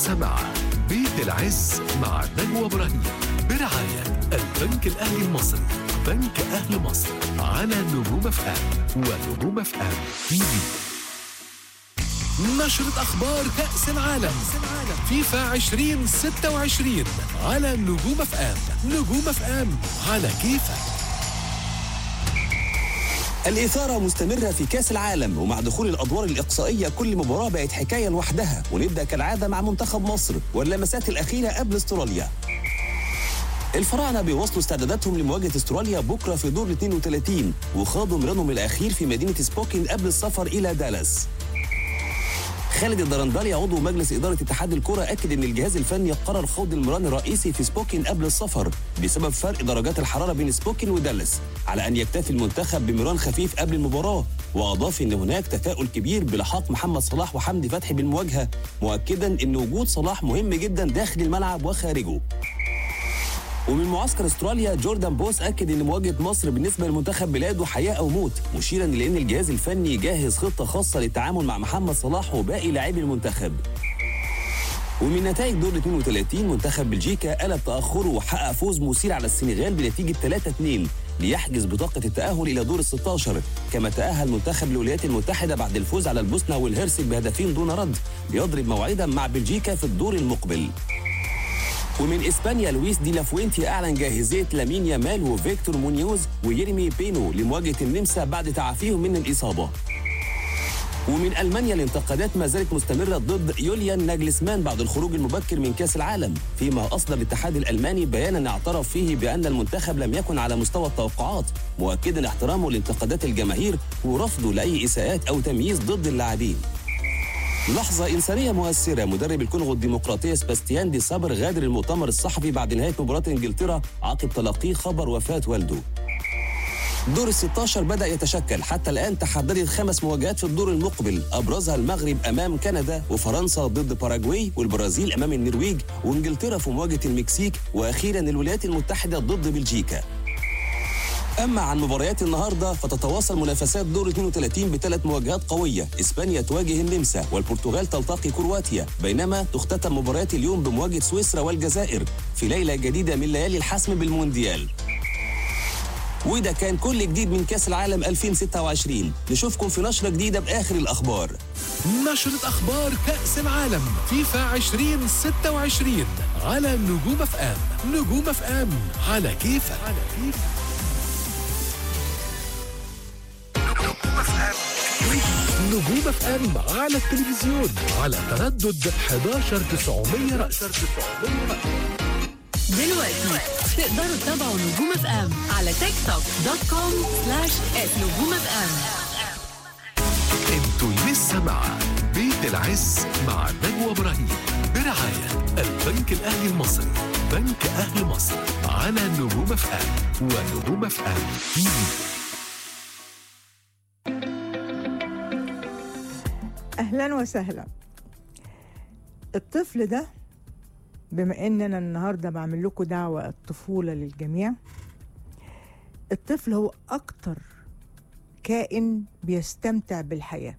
سمع بيت العز مع نجوى ابراهيم برعاية البنك الأهلي المصري بنك أهل مصر على نجوم اف ام ونجوم اف ام تي في نشرة أخبار كأس العالم فيفا 2026 على نجوم اف ام نجوم اف ام على كيفك الإثارة مستمرة في كأس العالم ومع دخول الأدوار الإقصائية كل مباراة بقت حكاية لوحدها ونبدأ كالعادة مع منتخب مصر واللمسات الأخيرة قبل استراليا الفراعنة بيواصلوا استعداداتهم لمواجهة استراليا بكرة في دور 32 وخاضوا مرانهم الأخير في مدينة سبوكين قبل السفر إلى دالاس خالد الدرندلي عضو مجلس إدارة اتحاد الكرة أكد أن الجهاز الفني قرر خوض المران الرئيسي في سبوكين قبل السفر بسبب فرق درجات الحرارة بين سبوكين ودالاس على أن يكتفي المنتخب بمران خفيف قبل المباراة وأضاف أن هناك تفاؤل كبير بلحاق محمد صلاح وحمدي فتحي بالمواجهة مؤكدا أن وجود صلاح مهم جدا داخل الملعب وخارجه ومن معسكر استراليا جوردان بوس اكد ان مواجهه مصر بالنسبه لمنتخب بلاده حياه او موت مشيرا الى ان الجهاز الفني جاهز خطه خاصه للتعامل مع محمد صلاح وباقي لاعبي المنتخب ومن نتائج دور 32 منتخب بلجيكا قلب تاخره وحقق فوز مثير على السنغال بنتيجه 3-2 ليحجز بطاقه التاهل الى دور ال 16 كما تاهل منتخب الولايات المتحده بعد الفوز على البوسنه والهرسك بهدفين دون رد ليضرب موعدا مع بلجيكا في الدور المقبل ومن اسبانيا لويس دي لافوينتي اعلن جاهزيه لامين يامال وفيكتور مونيوز ويرمي بينو لمواجهه النمسا بعد تعافيهم من الاصابه ومن المانيا الانتقادات ما زالت مستمره ضد يوليان ناجلسمان بعد الخروج المبكر من كاس العالم فيما اصدر الاتحاد الالماني بيانا اعترف فيه بان المنتخب لم يكن على مستوى التوقعات مؤكدا احترامه لانتقادات الجماهير ورفضه لاي اساءات او تمييز ضد اللاعبين لحظة إنسانية مؤثرة مدرب الكونغو الديمقراطية سباستيان دي صابر غادر المؤتمر الصحفي بعد نهاية مباراة إنجلترا عقب تلقيه خبر وفاة والده دور ال 16 بدأ يتشكل حتى الآن تحددت خمس مواجهات في الدور المقبل أبرزها المغرب أمام كندا وفرنسا ضد باراغواي والبرازيل أمام النرويج وإنجلترا في مواجهة المكسيك وأخيرا الولايات المتحدة ضد بلجيكا أما عن مباريات النهارده فتتواصل منافسات دور 32 بثلاث مواجهات قوية، إسبانيا تواجه النمسا والبرتغال تلتقي كرواتيا، بينما تختتم مباريات اليوم بمواجهة سويسرا والجزائر في ليلة جديدة من ليالي الحسم بالمونديال. وده كان كل جديد من كأس العالم 2026 نشوفكم في نشرة جديدة بآخر الأخبار نشرة أخبار كأس العالم فيفا 2026 على نجوم اف ام نجوم اف ام على كيفك على كيفك نجوم اف ام على التلفزيون على تردد 11900 رأس دلوقتي تقدروا تتابعوا نجوم اف ام على تيك توك دوت كوم سلاش نجوم اف ام انتوا لسه مع بيت العز مع نجوى ابراهيم برعاية البنك الأهلي المصري بنك أهل مصر على نجوم اف ام ونجوم اف ام تي في اهلا وسهلا الطفل ده بما ان انا النهارده بعمل لكم دعوه الطفوله للجميع الطفل هو اكتر كائن بيستمتع بالحياه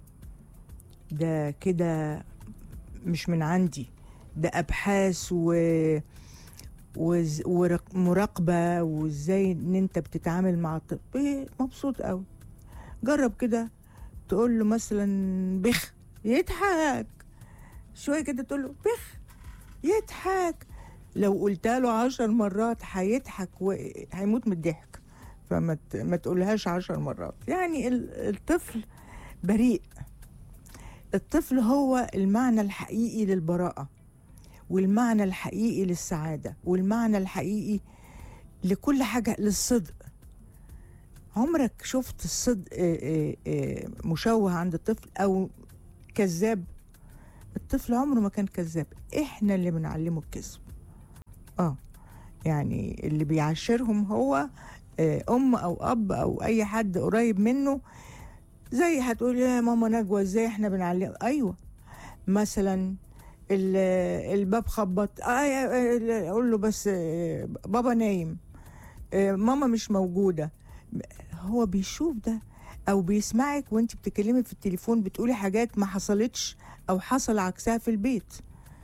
ده كده مش من عندي ده ابحاث و وز- ورق- مراقبه وازاي ان انت بتتعامل مع الطفل إيه، مبسوط قوي جرب كده تقول له مثلا بخ يضحك شويه كده تقول له بخ يضحك لو قلتها له عشر مرات هيضحك وهيموت من الضحك فما ت- ما تقولهاش عشر مرات يعني ال- الطفل بريء الطفل هو المعنى الحقيقي للبراءة والمعنى الحقيقي للسعادة والمعنى الحقيقي لكل حاجة للصدق عمرك شفت الصدق آه، آه، آه، مشوه عند الطفل أو كذاب الطفل عمره ما كان كذاب احنا اللي بنعلمه الكذب اه يعني اللي بيعشرهم هو آه، ام او اب او اي حد قريب منه زي هتقول يا ماما نجوى ازاي احنا بنعلم ايوه مثلا ال- الباب خبط آه آه، اقول له بس آه، بابا نايم آه، ماما مش موجوده هو بيشوف ده او بيسمعك وانت بتتكلمي في التليفون بتقولي حاجات ما حصلتش او حصل عكسها في البيت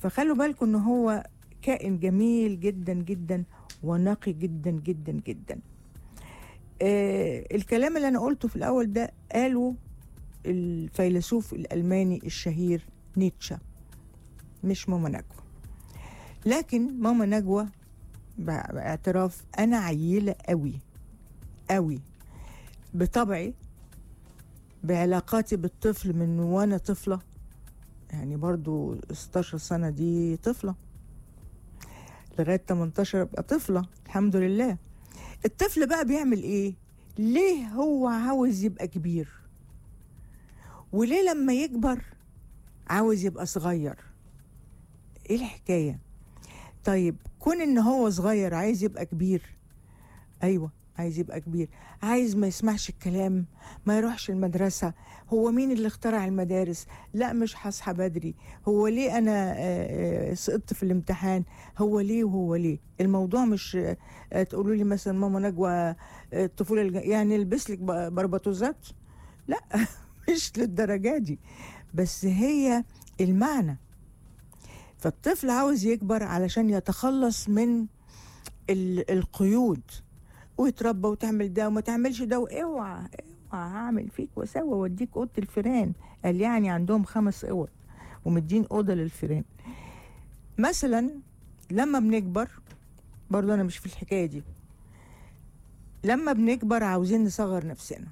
فخلوا بالكم ان هو كائن جميل جدا جدا ونقي جدا جدا جدا آه الكلام اللي انا قلته في الاول ده قاله الفيلسوف الالماني الشهير نيتشه مش ماما نجوى لكن ماما نجوى بع- باعتراف انا عيله قوي قوي بطبعي بعلاقاتي بالطفل من وانا طفله يعني برضو 16 سنه دي طفله لغايه 18 ابقى طفله الحمد لله الطفل بقى بيعمل ايه ليه هو عاوز يبقى كبير وليه لما يكبر عاوز يبقى صغير ايه الحكايه طيب كون ان هو صغير عايز يبقى كبير ايوه عايز يبقى كبير عايز ما يسمعش الكلام ما يروحش المدرسة هو مين اللي اخترع المدارس لا مش هصحى بدري هو ليه أنا آه، آه، سقطت في الامتحان هو ليه وهو ليه الموضوع مش آه، آه، تقولوا لي مثلا ماما نجوى آه، الطفولة الج... يعني البس لك ب- بربطوزات لا مش للدرجة دي بس هي المعنى فالطفل عاوز يكبر علشان يتخلص من ال- القيود ويتربى وتعمل ده وما تعملش ده واوعى اوعى هعمل فيك واسوي واديك اوضه الفيران قال يعني عندهم خمس اوض ومدين اوضه للفيران مثلا لما بنكبر برضو انا مش في الحكايه دي لما بنكبر عاوزين نصغر نفسنا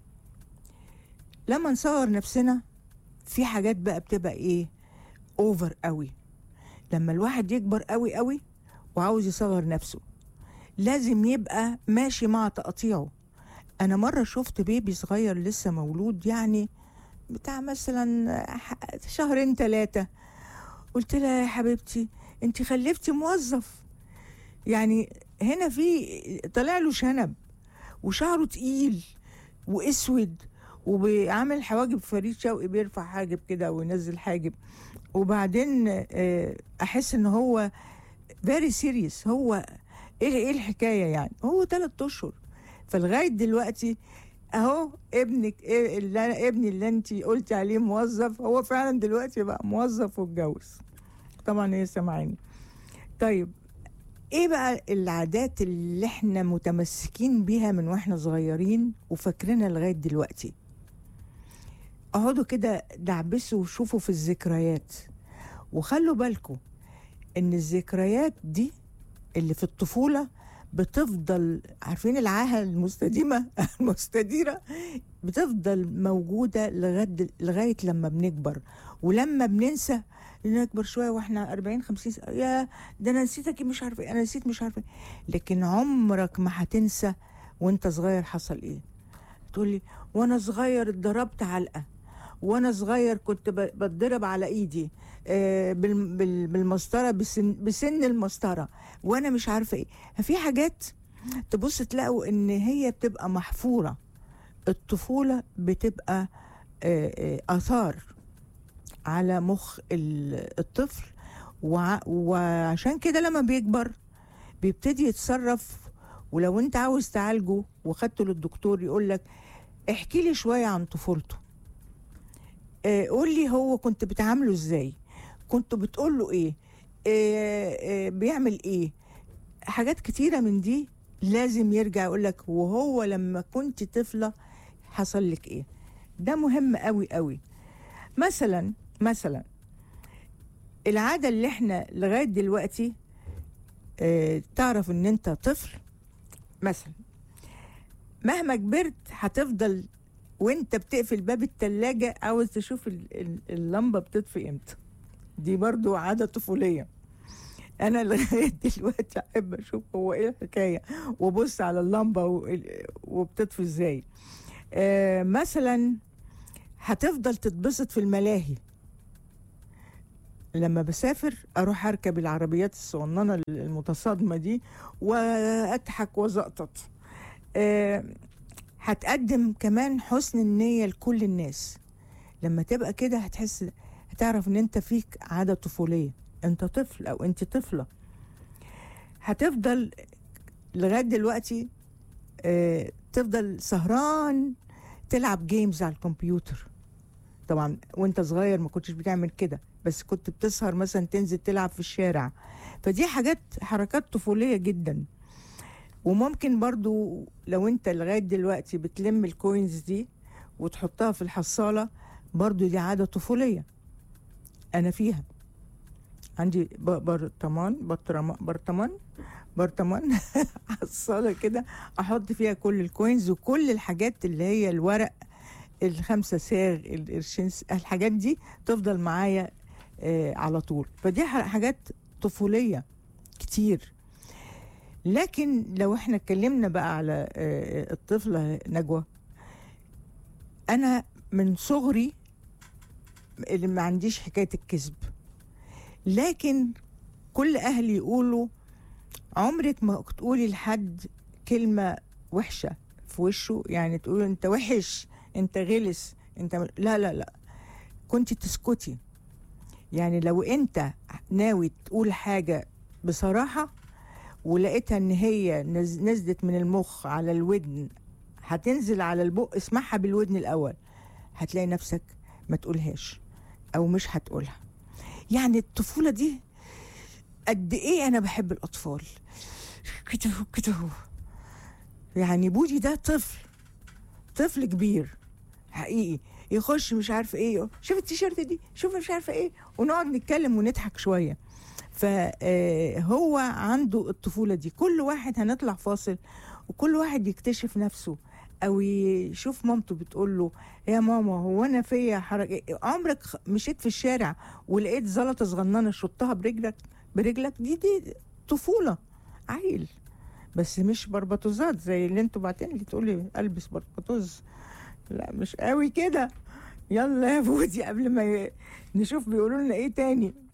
لما نصغر نفسنا في حاجات بقى بتبقى ايه اوفر قوي لما الواحد يكبر قوي قوي وعاوز يصغر نفسه لازم يبقى ماشي مع تقطيعه انا مره شفت بيبي صغير لسه مولود يعني بتاع مثلا ح- شهرين ثلاثه قلت لها يا حبيبتي انت خلفتي موظف يعني هنا في طلع له شنب وشعره تقيل واسود وبيعمل حواجب فريد شوقي بيرفع حاجب كده وينزل حاجب وبعدين آه، احس ان هو فيري سيريس هو ايه ايه الحكايه يعني هو ثلاث اشهر فلغايه دلوقتي اهو ابنك إيه اللي أنا ابني اللي انت قلتي عليه موظف هو فعلا دلوقتي بقى موظف واتجوز طبعا هي سامعاني طيب ايه بقى العادات اللي احنا متمسكين بيها من واحنا صغيرين وفاكرينها لغايه دلوقتي اقعدوا كده دعبسوا وشوفوا في الذكريات وخلوا بالكم ان الذكريات دي اللي في الطفولة بتفضل عارفين العاهة المستديمة المستديرة بتفضل موجودة لغاية لغاية لما بنكبر ولما بننسى نكبر شوية واحنا 40 50 سنة يا ده انا نسيتك مش عارفة إيه، انا نسيت مش عارفة إيه. لكن عمرك ما هتنسى وانت صغير حصل ايه تقولي وانا صغير اتضربت علقة وانا صغير كنت ب- بتضرب على ايدي آه، بال- بال- بالمسطره بسن, بسن المسطره وانا مش عارفه ايه في حاجات تبص تلاقوا ان هي بتبقى محفوره الطفوله بتبقى آه، آه، اثار على مخ ال- الطفل وع- وعشان كده لما بيكبر بيبتدي يتصرف ولو انت عاوز تعالجه وخدته للدكتور يقول لك احكي لي شويه عن طفولته آه، قول لي هو كنت بتعامله ازاي كنت بتقول له ايه آه، آه، بيعمل ايه حاجات كتيره من دي لازم يرجع يقول لك وهو لما كنت طفله حصل لك ايه ده مهم قوي قوي مثلا مثلا العاده اللي احنا لغايه دلوقتي آه، تعرف ان انت طفل مثلا مهما كبرت هتفضل وانت بتقفل باب التلاجة عاوز تشوف ال- ال- اللمبة بتطفي امتى دي برضو عادة طفولية انا لغاية دلوقتي احب اشوف هو ايه الحكاية وابص على اللمبة و- وبتطفي ازاي آه مثلا هتفضل تتبسط في الملاهي لما بسافر اروح اركب العربيات الصغننه المتصادمه دي واضحك وزقطط آه، هتقدم كمان حسن النيه لكل الناس لما تبقى كده هتحس هتعرف ان انت فيك عاده طفوليه انت طفل او انت طفله هتفضل لغايه دلوقتي آه، تفضل سهران تلعب جيمز على الكمبيوتر طبعا وانت صغير ما كنتش بتعمل كده بس كنت بتسهر مثلا تنزل تلعب في الشارع فدي حاجات حركات طفوليه جدا وممكن برضو لو انت لغايه دلوقتي بتلم الكوينز دي وتحطها في الحصاله برضو دي عاده طفوليه انا فيها عندي ب- برطمان برطمان برطمان برطمان حصاله كده احط فيها كل الكوينز وكل الحاجات اللي هي الورق الخمسه ساغ القرشين س- الحاجات دي تفضل معايا آه على طول فدي ح- حاجات طفوليه كتير لكن لو احنا اتكلمنا بقى على آه الطفله نجوى انا من صغري اللي ما عنديش حكايه الكذب لكن كل اهلي يقولوا عمرك ما تقولي لحد كلمه وحشه في وشه يعني تقولوا انت وحش انت غلس انت م- لا لا لا كنت تسكتي يعني لو انت ناوي تقول حاجه بصراحه ولقيتها ان هي نز- نزلت من المخ على الودن هتنزل على البق اسمعها بالودن الاول هتلاقي نفسك ما تقولهاش او مش هتقولها يعني الطفوله دي قد ايه انا بحب الاطفال كده هو- كده هو. يعني بودي ده طفل طفل كبير حقيقي يخش مش عارفه ايه شوف التيشيرت دي شوف مش عارفه ايه ونقعد نتكلم ونضحك شويه فهو عنده الطفوله دي كل واحد هنطلع فاصل وكل واحد يكتشف نفسه او يشوف مامته بتقول له يا ماما هو انا فيا حركه عمرك خ- مشيت في الشارع ولقيت زلطه صغننه شطها برجلك برجلك دي دي طفوله عيل بس مش بربطوزات زي اللي انتوا بعتين لي تقولي البس بربطوز لا مش قوي كده يلا يا بودي قبل ما ي... نشوف بيقولوا لنا ايه تاني